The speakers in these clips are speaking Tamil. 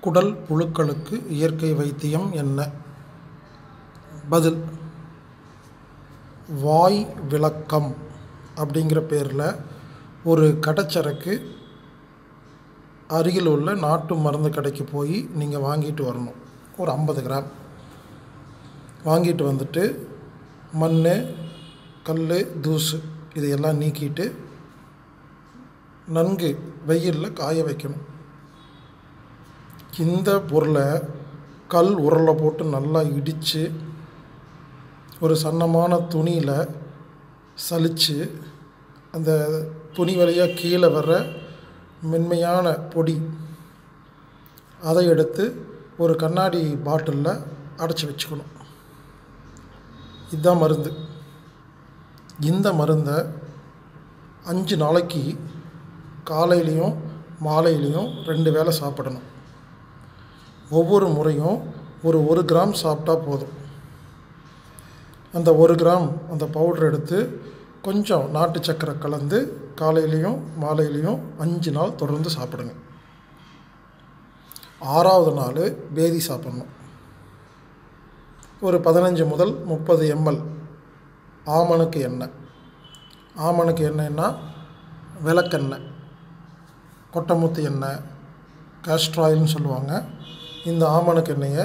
குடல் புழுக்களுக்கு இயற்கை வைத்தியம் என்ன பதில் வாய் விளக்கம் அப்படிங்கிற பேரில் ஒரு கடைச்சரக்கு அருகில் உள்ள நாட்டு மருந்து கடைக்கு போய் நீங்கள் வாங்கிட்டு வரணும் ஒரு ஐம்பது கிராம் வாங்கிட்டு வந்துட்டு மண் கல் தூசு இதையெல்லாம் நீக்கிட்டு நன்கு வெயிலில் காய வைக்கணும் இந்த பொருளை கல் உரலை போட்டு நல்லா இடித்து ஒரு சன்னமான துணியில் சலித்து அந்த துணி வழியாக கீழே வர்ற மென்மையான பொடி அதை எடுத்து ஒரு கண்ணாடி பாட்டிலில் அடைச்சி வச்சுக்கணும் இதுதான் மருந்து இந்த மருந்தை அஞ்சு நாளைக்கு காலையிலையும் மாலையிலையும் ரெண்டு வேளை சாப்பிடணும் ஒவ்வொரு முறையும் ஒரு ஒரு கிராம் சாப்பிட்டா போதும் அந்த ஒரு கிராம் அந்த பவுடர் எடுத்து கொஞ்சம் நாட்டு சக்கரை கலந்து காலையிலையும் மாலையிலையும் அஞ்சு நாள் தொடர்ந்து சாப்பிடுங்க ஆறாவது நாள் பேதி சாப்பிட்ணும் ஒரு பதினஞ்சு முதல் முப்பது எம்எல் ஆமணுக்கு எண்ணெய் ஆமணுக்கு எண்ணெய்னா விளக்கெண்ணெய் கொட்டமுத்து எண்ணெய் கேஸ்ட்ராயில்னு சொல்லுவாங்க இந்த ஆமணுக்கு எண்ணெயை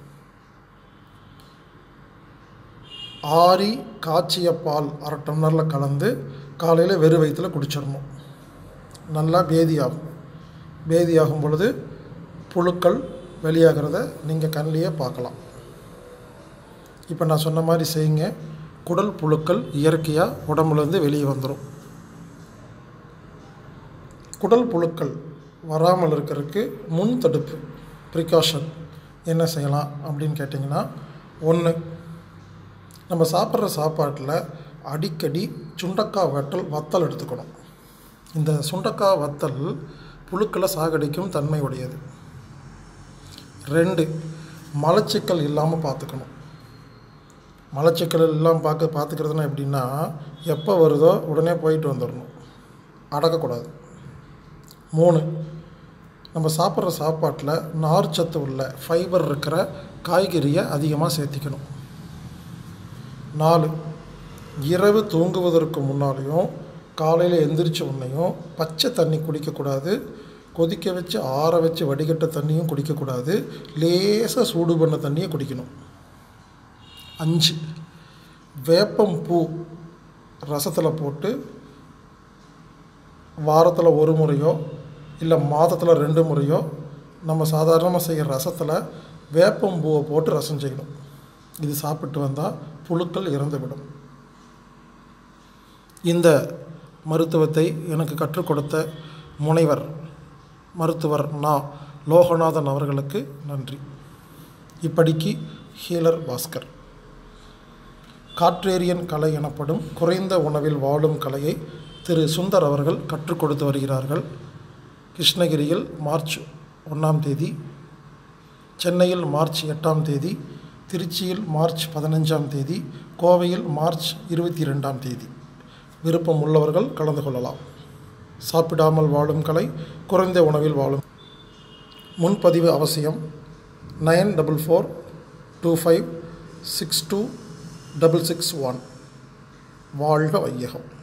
ஆறி காய்ச்சிய பால் அரை டம்ளரில் கலந்து காலையில் வெறும் வயிற்றில் குடிச்சிடணும் நல்லா பேதியாகும் பேதியாகும் பொழுது புழுக்கள் வெளியாகிறத நீங்கள் கண்ணிலேயே பார்க்கலாம் இப்போ நான் சொன்ன மாதிரி செய்யுங்க குடல் புழுக்கள் இயற்கையாக உடம்புலேருந்து வெளியே வந்துடும் குடல் புழுக்கள் வராமல் இருக்கிறதுக்கு முன் தடுப்பு ப்ரிகாஷன் என்ன செய்யலாம் அப்படின்னு கேட்டிங்கன்னா ஒன்று நம்ம சாப்பிட்ற சாப்பாட்டில் அடிக்கடி சுண்டக்காய் வத்தல் வத்தல் எடுத்துக்கணும் இந்த சுண்டக்காய் வத்தல் புழுக்களை சாகடிக்கும் தன்மை உடையது ரெண்டு மலச்சிக்கல் இல்லாமல் பார்த்துக்கணும் மலச்சிக்கல் இல்லாமல் பார்க்க பார்த்துக்கிறதுனா எப்படின்னா எப்போ வருதோ உடனே போயிட்டு வந்துடணும் அடக்கக்கூடாது மூணு நம்ம சாப்பிட்ற சாப்பாட்டில் நார் சத்து உள்ள ஃபைபர் இருக்கிற காய்கறியை அதிகமாக சேர்த்திக்கணும் நாலு இரவு தூங்குவதற்கு முன்னாலேயும் காலையில் எந்திரிச்ச உடனேயும் பச்சை தண்ணி குடிக்கக்கூடாது கொதிக்க வச்சு ஆற வச்சு வடிகட்ட தண்ணியும் குடிக்கக்கூடாது லேசாக சூடு பண்ண தண்ணியை குடிக்கணும் அஞ்சு வேப்பம் பூ ரசத்தில் போட்டு வாரத்தில் ஒரு முறையோ இல்லை மாதத்தில் ரெண்டு முறையோ நம்ம சாதாரணமாக செய்கிற ரசத்தில் வேப்பம் பூவை போட்டு ரசம் செய்யணும் இது சாப்பிட்டு வந்தால் புழுக்கள் இறந்துவிடும் இந்த மருத்துவத்தை எனக்கு கற்றுக் கொடுத்த முனைவர் மருத்துவர் நா லோகநாதன் அவர்களுக்கு நன்றி இப்படிக்கு ஹீலர் பாஸ்கர் காற்றேரியன் கலை எனப்படும் குறைந்த உணவில் வாழும் கலையை திரு சுந்தர் அவர்கள் கற்றுக் கொடுத்து வருகிறார்கள் கிருஷ்ணகிரியில் மார்ச் ஒன்றாம் தேதி சென்னையில் மார்ச் எட்டாம் தேதி திருச்சியில் மார்ச் பதினஞ்சாம் தேதி கோவையில் மார்ச் இருபத்தி ரெண்டாம் தேதி விருப்பம் உள்ளவர்கள் கலந்து கொள்ளலாம் சாப்பிடாமல் வாழும் கலை குறைந்த உணவில் வாழும் முன்பதிவு அவசியம் nine double four two five six two double six one வாழ்க வையகம்